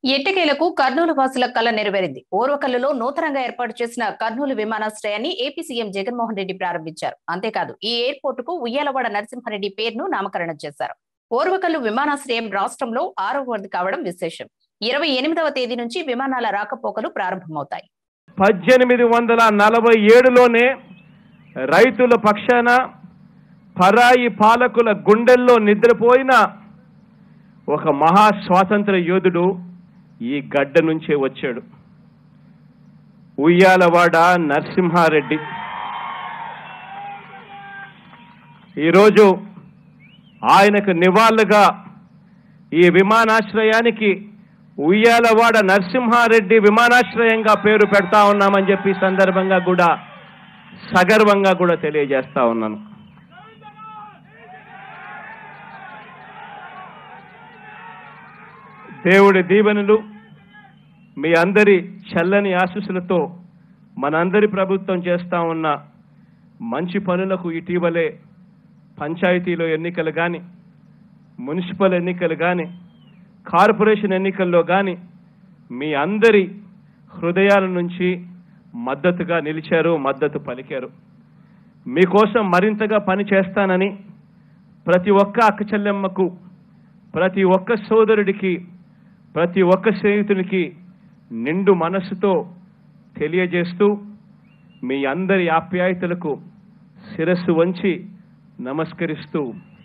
ఎట్టకేలకు కర్నూలు వాసుల కళ నెరవేరింది ఓర్వకల్లులో నూతనంగా ఏర్పాటు చేసిన కర్నూలు విమానాశ్రయాన్ని ఏపీ సీఎం జగన్మోహన్ రెడ్డి ప్రారంభించారు అంతేకాదు ఈ ఎయిర్పోర్ట్ కు ఉయ్యాలవాడ నరసింహారెడ్డి పేరును నామకరణం చేశారు ఓర్వకల్లు విమానాశ్రయం రాష్ట్రంలో ఆరవది కావడం విశేషం ఇరవై ఎనిమిదవ తేదీ నుంచి విమానాల రాకపోకలు ప్రారంభమవుతాయి పద్దెనిమిది వందల నలభై ఏడులోనే రైతుల పక్షాన పరాయి పాలకుల గుండెల్లో నిద్రపోయిన ఒక మహా స్వాతంత్ర యోధుడు ఈ గడ్డ నుంచే వచ్చాడు ఉయ్యాలవాడ నరసింహారెడ్డి ఈరోజు ఆయనకు నివాళులుగా ఈ విమానాశ్రయానికి ఉయ్యాలవాడ నరసింహారెడ్డి విమానాశ్రయంగా పేరు పెడతా ఉన్నామని చెప్పి ఈ సందర్భంగా కూడా సగర్వంగా కూడా తెలియజేస్తా ఉన్నాను దేవుడి దీవెనలు మీ అందరి చల్లని ఆశీస్సులతో మనందరి ప్రభుత్వం చేస్తా ఉన్న మంచి పనులకు ఇటీవలే పంచాయతీలో ఎన్నికలు కానీ మున్సిపల్ ఎన్నికలు కానీ కార్పొరేషన్ ఎన్నికల్లో కానీ మీ అందరి హృదయాల నుంచి మద్దతుగా నిలిచారు మద్దతు పలికారు మీకోసం మరింతగా పని చేస్తానని ప్రతి ఒక్క అక్క చెల్లెమ్మకు ప్రతి ఒక్క సోదరుడికి ప్రతి ఒక్క స్నేహితునికి నిండు మనస్సుతో తెలియజేస్తూ మీ అందరి ఆప్యాయతలకు శిరస్సు వంచి నమస్కరిస్తూ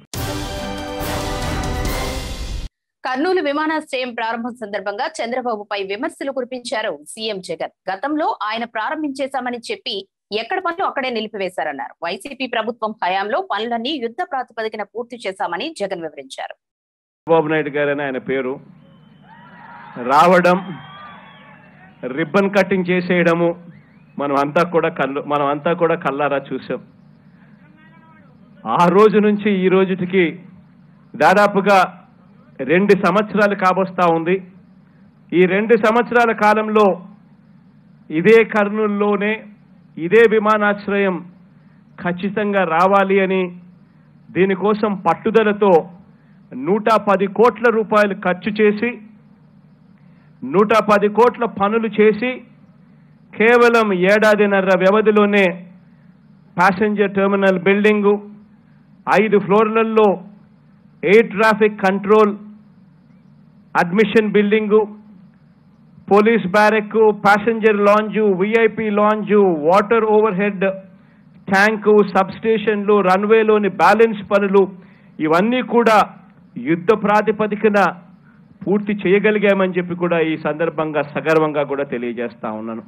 కర్నూలు విమానాశ్రయం ప్రారంభం సందర్భంగా చంద్రబాబుపై విమర్శలు కురిపించారు సీఎం జగన్ గతంలో ఆయన ప్రారంభించేశామని చెప్పి ఎక్కడ పనులు అక్కడే నిలిపివేశారన్నారు వైసీపీ ప్రభుత్వం హయాంలో పనులన్నీ యుద్ధ ప్రాతిపదికన పూర్తి చేశామని జగన్ వివరించారు చంద్రబాబు నాయుడు గారని ఆయన పేరు రావడం రిబ్బన్ కటింగ్ చేసేయడము మనం అంతా కూడా కళ్ళు మనం అంతా కూడా కల్లారా చూసాం ఆ రోజు నుంచి ఈ రోజుటికి దాదాపుగా రెండు సంవత్సరాలు కాబోస్తా ఉంది ఈ రెండు సంవత్సరాల కాలంలో ఇదే కర్నూలులోనే ఇదే విమానాశ్రయం ఖచ్చితంగా రావాలి అని దీనికోసం పట్టుదలతో నూట పది కోట్ల రూపాయలు ఖర్చు చేసి నూట పది కోట్ల పనులు చేసి కేవలం ఏడాదిన్నర వ్యవధిలోనే ప్యాసింజర్ టెర్మినల్ బిల్డింగు ఐదు ఫ్లోర్లలో air traffic control admission building police barrack passenger lounge VIP lounge water overhead tank sub స్టేషన్లు రన్వేలోని బ్యాలెన్స్ పనులు ఇవన్నీ కూడా యుద్ధ ప్రాతిపదికన పూర్తి చేయగలిగామని చెప్పి కూడా ఈ సందర్భంగా సగర్వంగా కూడా తెలియజేస్తా ఉన్నాను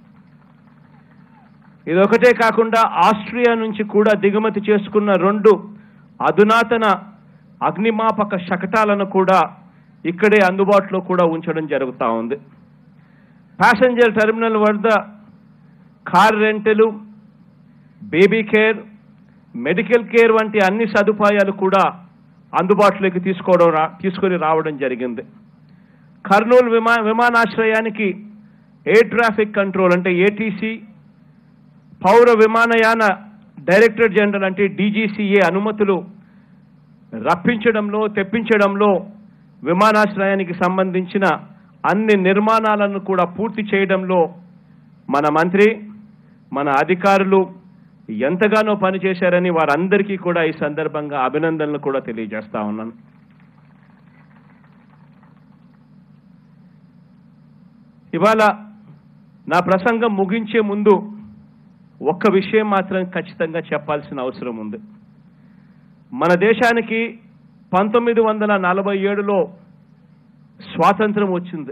ఇదొకటే కాకుండా ఆస్ట్రియా నుంచి కూడా దిగుమతి చేసుకున్న రెండు అధునాతన అగ్నిమాపక శకటాలను కూడా ఇక్కడే అందుబాటులో కూడా ఉంచడం జరుగుతూ ఉంది ప్యాసింజర్ టెర్మినల్ వద్ద car rental baby care medical care వంటి అన్ని సదుపాయాలు కూడా అందుబాటులోకి తీసుకోవడం రా తీసుకొని రావడం జరిగింది కర్నూలు విమా విమానాశ్రయానికి ఎయిర్ ట్రాఫిక్ కంట్రోల్ అంటే ఏటీసీ పౌర విమానయాన డైరెక్టర్ జనరల్ అంటే డీజీసీఏ అనుమతులు రప్పించడంలో తెప్పించడంలో విమానాశ్రయానికి సంబంధించిన అన్ని నిర్మాణాలను కూడా పూర్తి చేయడంలో మన మంత్రి మన అధికారులు ఎంతగానో పనిచేశారని వారందరికీ కూడా ఈ సందర్భంగా అభినందనలు కూడా తెలియజేస్తా ఉన్నాను ఇవాళ నా ప్రసంగం ముగించే ముందు ఒక్క విషయం మాత్రం ఖచ్చితంగా చెప్పాల్సిన అవసరం ఉంది మన దేశానికి పంతొమ్మిది వందల నలభై ఏడులో స్వాతంత్రం వచ్చింది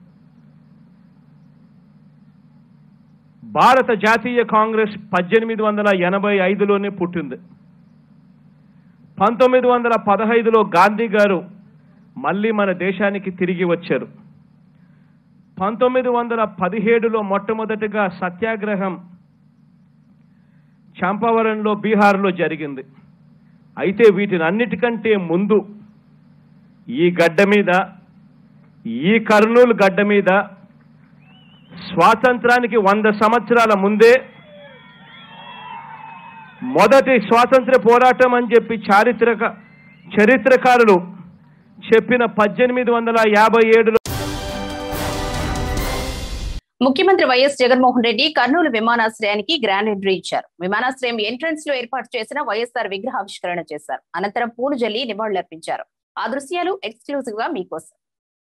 భారత జాతీయ కాంగ్రెస్ పద్దెనిమిది వందల ఎనభై ఐదులోనే పుట్టింది పంతొమ్మిది వందల పదహైదులో గాంధీ గారు మళ్ళీ మన దేశానికి తిరిగి వచ్చారు పంతొమ్మిది వందల పదిహేడులో మొట్టమొదటిగా సత్యాగ్రహం చంపవరంలో బీహార్లో జరిగింది అయితే వీటిని అన్నిటికంటే ముందు ఈ గడ్డ మీద ఈ కర్నూలు గడ్డ మీద స్వాతంత్రానికి వంద సంవత్సరాల ముందే మొదటి స్వాతంత్ర పోరాటం అని చెప్పి చారిత్రక చరిత్రకారులు చెప్పిన పద్దెనిమిది వందల యాభై ఏడులో ముఖ్యమంత్రి వైఎస్ జగన్మోహన్ రెడ్డి కర్నూలు విమానాశ్రయానికి గ్రాండ్ ఎంట్రీ ఇచ్చారు విమానాశ్రయం ఎంట్రన్స్ లో ఏర్పాటు చేసిన వైఎస్ఆర్ విగ్రహావిష్కరణ చేశారు అనంతరం పూలు జల్లి నివాళులర్పించారు ఆ దృశ్యాలు ఎక్స్క్లూజివ్ గా మీకోసం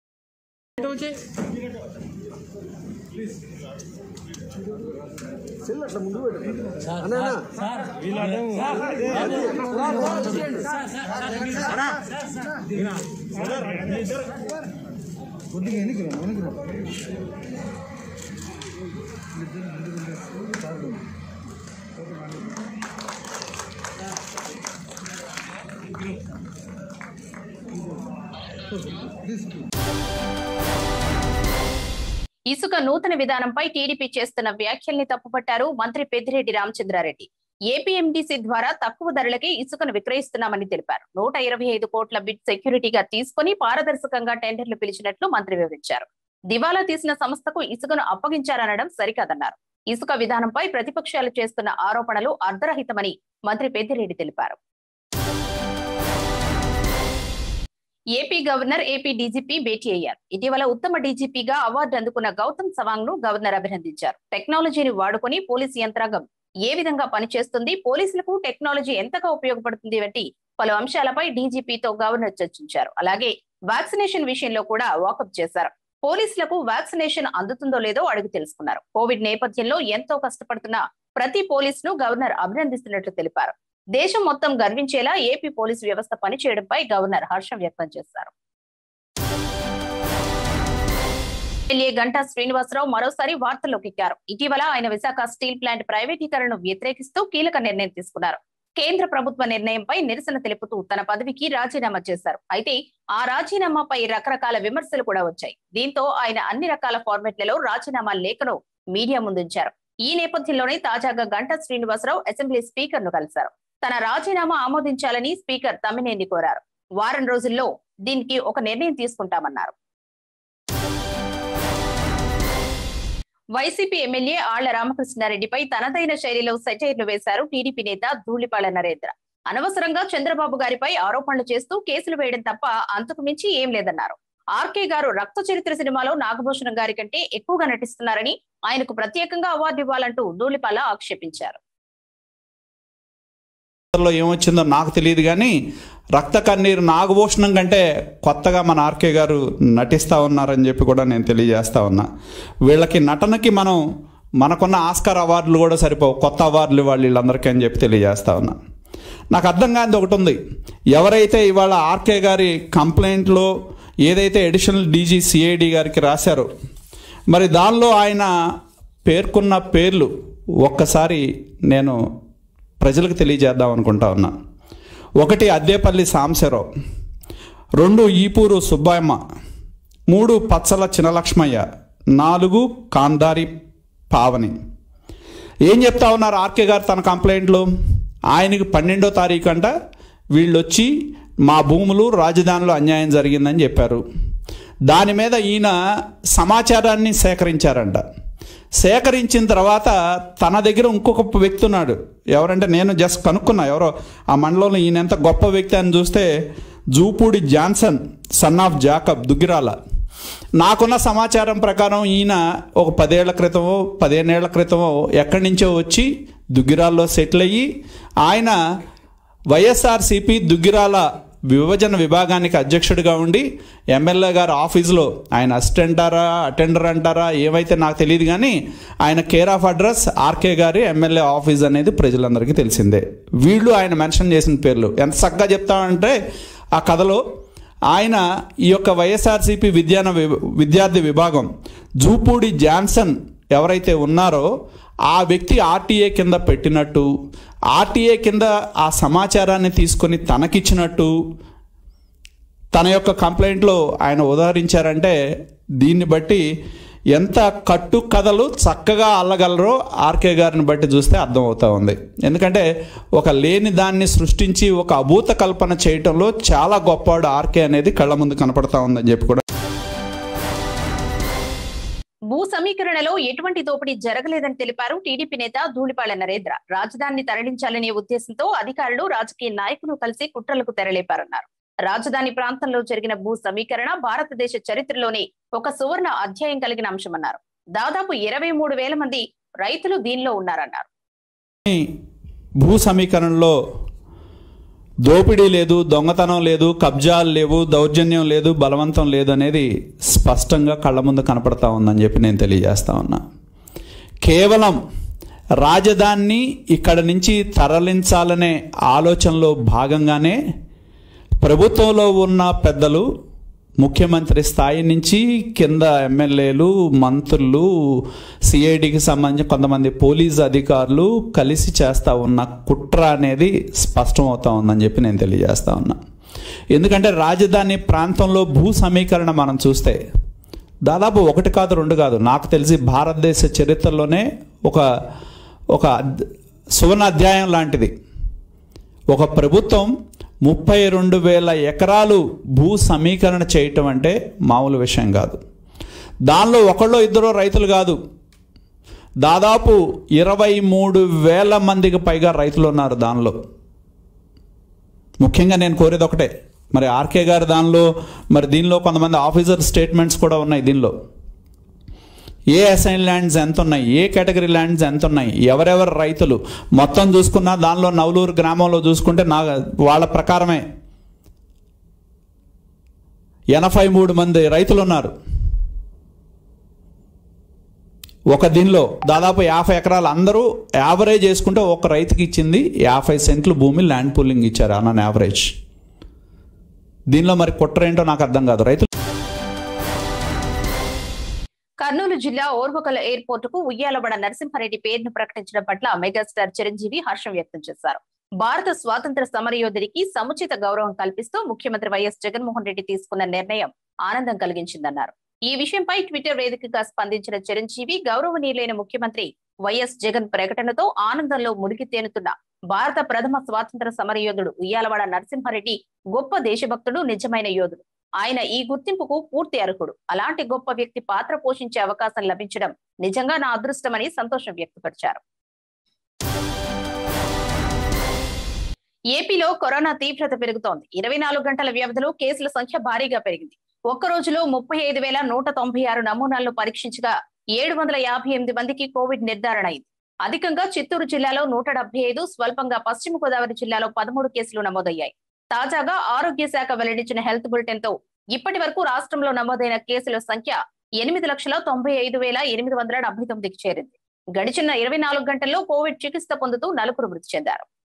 ఇసుక నూతన విధానంపై టీడీపీ చేస్తున్న వ్యాఖ్యల్ని తప్పుపట్టారు మంత్రి పెద్దిరెడ్డి రామచంద్రారెడ్డి ఏపీఎండీసీ ద్వారా తక్కువ ధరలకే ఇసుకను విక్రయిస్తున్నామని తెలిపారు నూట ఇరవై ఐదు కోట్ల బిడ్ సెక్యూరిటీగా తీసుకుని పారదర్శకంగా టెండర్లు పిలిచినట్లు మంత్రి వివరించారు దివాలా తీసిన సంస్థకు ఇసుకను అప్పగించారనడం సరికాదన్నారు ఇసుక విధానంపై ప్రతిపక్షాలు చేస్తున్న ఆరోపణలు అర్ధరహితమని మంత్రి పెద్దిరెడ్డి తెలిపారు ఏపీ గవర్నర్ ఏపీ డీజీపీ భేటీ అయ్యారు ఇటీవల ఉత్తమ డీజీపీగా అవార్డు అందుకున్న గౌతమ్ సవాంగ్ ను గవర్నర్ అభినందించారు టెక్నాలజీని వాడుకొని పోలీసు యంత్రాంగం ఏ విధంగా పనిచేస్తుంది పోలీసులకు టెక్నాలజీ ఎంతగా ఉపయోగపడుతుంది వంటి పలు అంశాలపై డీజీపీతో గవర్నర్ చర్చించారు అలాగే వ్యాక్సినేషన్ విషయంలో కూడా వాకప్ చేశారు పోలీసులకు వ్యాక్సినేషన్ అందుతుందో లేదో అడిగి తెలుసుకున్నారు కోవిడ్ నేపథ్యంలో ఎంతో కష్టపడుతున్న ప్రతి పోలీసును గవర్నర్ అభినందిస్తున్నట్లు తెలిపారు దేశం మొత్తం గర్వించేలా ఏపీ పోలీసు వ్యవస్థ పనిచేయడంపై గవర్నర్ హర్షం వ్యక్తం చేశారు ఎమ్మెల్యే గంటా శ్రీనివాసరావు మరోసారి వార్తల్లోకి ఎక్కారు ఇటీవల ఆయన విశాఖ స్టీల్ ప్లాంట్ ప్రైవేటీకరణను వ్యతిరేకిస్తూ కీలక నిర్ణయం తీసుకున్నారు కేంద్ర ప్రభుత్వ నిర్ణయంపై నిరసన తెలుపుతూ తన పదవికి రాజీనామా చేశారు అయితే ఆ రాజీనామాపై రకరకాల విమర్శలు కూడా వచ్చాయి దీంతో ఆయన అన్ని రకాల ఫార్మెట్లలో రాజీనామా లేఖను మీడియా ముందుంచారు ఈ నేపథ్యంలోనే తాజాగా గంటా శ్రీనివాసరావు అసెంబ్లీ స్పీకర్ ను కలిశారు తన రాజీనామా ఆమోదించాలని స్పీకర్ తమ్మినేని కోరారు వారం రోజుల్లో దీనికి ఒక నిర్ణయం తీసుకుంటామన్నారు వైసీపీ ఎమ్మెల్యే ఆళ్ల రామకృష్ణారెడ్డిపై తనదైన శైలిలో సెటైర్లు వేశారు టీడీపీ నేత ధూళిపాళ నరేంద్ర అనవసరంగా చంద్రబాబు గారిపై ఆరోపణలు చేస్తూ కేసులు వేయడం తప్ప అంతకు మించి ఏం లేదన్నారు ఆర్కే గారు రక్త చరిత్ర సినిమాలో నాగభూషణం గారి కంటే ఎక్కువగా నటిస్తున్నారని ఆయనకు ప్రత్యేకంగా అవార్డు ఇవ్వాలంటూ ధూళిపాల ఆక్షేపించారు లో ఏమొచ్చిందో నాకు తెలియదు కానీ రక్త కన్నీరు నాగభూషణం కంటే కొత్తగా మన ఆర్కే గారు నటిస్తూ ఉన్నారని చెప్పి కూడా నేను తెలియజేస్తా ఉన్నా వీళ్ళకి నటనకి మనం మనకున్న ఆస్కార్ అవార్డులు కూడా సరిపోవు కొత్త అవార్డులు ఇవ్వాలి వీళ్ళందరికీ అని చెప్పి తెలియజేస్తా ఉన్నా నాకు అర్థం కానిది ఒకటి ఉంది ఎవరైతే ఇవాళ ఆర్కే గారి కంప్లైంట్లో ఏదైతే అడిషనల్ డీజీ సిఐడి గారికి రాశారో మరి దానిలో ఆయన పేర్కొన్న పేర్లు ఒక్కసారి నేను ప్రజలకు తెలియజేద్దాం అనుకుంటా ఉన్నా ఒకటి అద్దేపల్లి సాంబశివరావు రెండు ఈపూరు సుబ్బమ్మ మూడు పచ్చల చినలక్ష్మయ్య నాలుగు కాందారి పావని ఏం చెప్తా ఉన్నారు ఆర్కే గారు తన కంప్లైంట్లు ఆయనకి పన్నెండో తారీఖు అంట వీళ్ళు వచ్చి మా భూములు రాజధానిలో అన్యాయం జరిగిందని చెప్పారు దాని మీద ఈయన సమాచారాన్ని సేకరించారంట సేకరించిన తర్వాత తన దగ్గర ఇంకొక వ్యక్తి ఉన్నాడు ఎవరంటే నేను జస్ట్ కనుక్కున్నా ఎవరో ఆ మండలంలో ఈయన ఎంత గొప్ప వ్యక్తి అని చూస్తే Jupudi Johnson son of Jacob Duggirala నాకున్న సమాచారం ప్రకారం ఈయన ఒక పదేళ్ల క్రితమో పదిహేనేళ్ల క్రితమో ఎక్కడి నుంచో వచ్చి దుగ్గిరాల్లో సెటిల్ అయ్యి ఆయన వైఎస్ఆర్సిపి దుగ్గిరాల విభజన విభాగానికి అధ్యక్షుడిగా ఉండి ఎమ్మెల్యే గారు ఆఫీస్లో ఆయన అసిస్టెంటారా అటెండర్ అంటారా ఏమైతే నాకు తెలియదు కానీ ఆయన కేర్ ఆఫ్ అడ్రస్ ఆర్కే గారి ఎమ్మెల్యే ఆఫీస్ అనేది ప్రజలందరికీ తెలిసిందే వీళ్ళు ఆయన మెన్షన్ చేసిన పేర్లు ఎంత చక్కగా చెప్తామంటే ఆ కథలో ఆయన ఈ యొక్క వైఎస్ఆర్సీపీ విద్యాన వి- విద్యార్థి విభాగం జూపూడి జాన్సన్ ఎవరైతే ఉన్నారో ఆ వ్యక్తి ఆర్టీఏ కింద పెట్టినట్టు ఆర్టీఏ కింద ఆ సమాచారాన్ని తీసుకొని తనకిచ్చినట్టు తన యొక్క కంప్లైంట్లో ఆయన ఉదాహరించారంటే దీన్ని బట్టి ఎంత కట్టు కథలు చక్కగా అల్లగలరో ఆర్కే గారిని బట్టి చూస్తే అర్థమవుతా ఉంది ఎందుకంటే ఒక లేని దాన్ని సృష్టించి ఒక అభూత కల్పన చేయటంలో చాలా గొప్పవాడు ఆర్కే అనేది కళ్ళ ముందు కనపడతా ఉందని చెప్పి కూడా భూ సమీకరణలో ఎటువంటి దోపిడీ జరగలేదని తెలిపారు టీడీపీ నేత ధూళిపాళ నరేంద్ర రాజధానిని తరలించాలనే ఉద్దేశంతో అధికారులు రాజకీయ నాయకులు కలిసి కుట్రలకు తెరలేపారన్నారు రాజధాని ప్రాంతంలో జరిగిన భూ సమీకరణ భారతదేశ చరిత్రలోనే ఒక సువర్ణ అధ్యాయం కలిగిన అంశమన్నారు దాదాపు ఇరవై మూడు వేల మంది రైతులు దీనిలో ఉన్నారన్నారు భూ సమీకరణలో దోపిడీ లేదు దొంగతనం లేదు కబ్జాలు లేవు దౌర్జన్యం లేదు బలవంతం లేదు అనేది స్పష్టంగా కళ్ళ ముందు కనపడతా ఉందని చెప్పి నేను తెలియజేస్తా ఉన్నా కేవలం రాజధానిని ఇక్కడ నుంచి తరలించాలనే ఆలోచనలో భాగంగానే ప్రభుత్వంలో ఉన్న పెద్దలు ముఖ్యమంత్రి స్థాయి నుంచి కింద ఎమ్మెల్యేలు మంత్రులు సిఐడికి సంబంధించిన కొంతమంది పోలీస్ అధికారులు కలిసి చేస్తూ ఉన్న కుట్ర అనేది స్పష్టం అవుతా ఉందని చెప్పి నేను తెలియజేస్తా ఉన్నా ఎందుకంటే రాజధాని ప్రాంతంలో భూ సమీకరణ మనం చూస్తే దాదాపు ఒకటి కాదు రెండు కాదు నాకు తెలిసి భారతదేశ చరిత్రలోనే ఒక ఒక అద్- సువర్ణ అధ్యాయం లాంటిది ఒక ప్రభుత్వం ముప్పై రెండు వేల ఎకరాలు భూ సమీకరణ చేయటం అంటే మామూలు విషయం కాదు దానిలో ఒకళ్ళో ఇద్దరు రైతులు కాదు దాదాపు ఇరవై మూడు వేల మందికి పైగా రైతులు ఉన్నారు దానిలో ముఖ్యంగా నేను కోరేది ఒకటే మరి ఆర్కే గారి దానిలో మరి దీనిలో కొంతమంది ఆఫీసర్ స్టేట్మెంట్స్ కూడా ఉన్నాయి దీనిలో ఏ అసైన్ ల్యాండ్స్ ఎంత ఉన్నాయి ఏ కేటగిరీ ల్యాండ్స్ ఎంత ఉన్నాయి ఎవరెవరు రైతులు మొత్తం చూసుకున్నా దానిలో నవలూరు గ్రామంలో చూసుకుంటే నా వాళ్ళ ప్రకారమే ఎనభై మూడు మంది రైతులు ఉన్నారు ఒక దీనిలో దాదాపు యాభై ఎకరాలు అందరూ యావరేజ్ చేసుకుంటే ఒక రైతుకి ఇచ్చింది యాభై సెంట్లు భూమి ల్యాండ్ పూలింగ్ ఇచ్చారు అన్న యావరేజ్ దీనిలో మరి కుట్ర ఏంటో నాకు అర్థం కాదు రైతులు కర్నూలు జిల్లా ఓర్వకల ఎయిర్పోర్ట్ కు ఉయ్యాలబడ నరసింహారెడ్డి పేరును ప్రకటించడం పట్ల మెగాస్టార్ చిరంజీవి హర్షం వ్యక్తం చేశారు భారత స్వాతంత్ర సమరయోధుడికి సముచిత గౌరవం కల్పిస్తూ ముఖ్యమంత్రి వైఎస్ జగన్మోహన్ రెడ్డి తీసుకున్న నిర్ణయం ఆనందం కలిగించిందన్నారు ఈ విషయంపై ట్విట్టర్ వేదికగా స్పందించిన చిరంజీవి గౌరవనీయులైన ముఖ్యమంత్రి వైఎస్ జగన్ ప్రకటనతో ఆనందంలో మునిగి తేనుతున్న భారత ప్రథమ స్వాతంత్ర సమరయోధుడు ఉయ్యాలవాడ నరసింహారెడ్డి గొప్ప దేశభక్తుడు నిజమైన యోధుడు ఆయన ఈ గుర్తింపుకు పూర్తి అర్హుడు అలాంటి గొప్ప వ్యక్తి పాత్ర పోషించే అవకాశం లభించడం నిజంగా నా అదృష్టమని సంతోషం వ్యక్తపరిచారు ఏపీలో కరోనా తీవ్రత పెరుగుతోంది ఇరవై నాలుగు గంటల వ్యవధిలో కేసుల సంఖ్య భారీగా పెరిగింది ఒక్క రోజులో ముప్పై ఐదు వేల నూట తొంభై ఆరు నమూనాలను పరీక్షించగా ఏడు వందల యాభై ఎనిమిది మందికి కోవిడ్ నిర్ధారణ అయింది అధికంగా చిత్తూరు జిల్లాలో నూట డెబ్బై ఐదు స్వల్పంగా పశ్చిమ గోదావరి జిల్లాలో పదమూడు కేసులు నమోదయ్యాయి తాజాగా ఆరోగ్య శాఖ వెల్లడించిన హెల్త్ బులెటిన్ తో ఇప్పటి వరకు రాష్ట్రంలో నమోదైన కేసుల సంఖ్య ఎనిమిది లక్షల తొంభై ఐదు వేల ఎనిమిది వందల డెబ్బై తొమ్మిదికి చేరింది గడిచిన ఇరవై నాలుగు గంటల్లో కోవిడ్ చికిత్స పొందుతూ నలుగురు మృతి చెందారు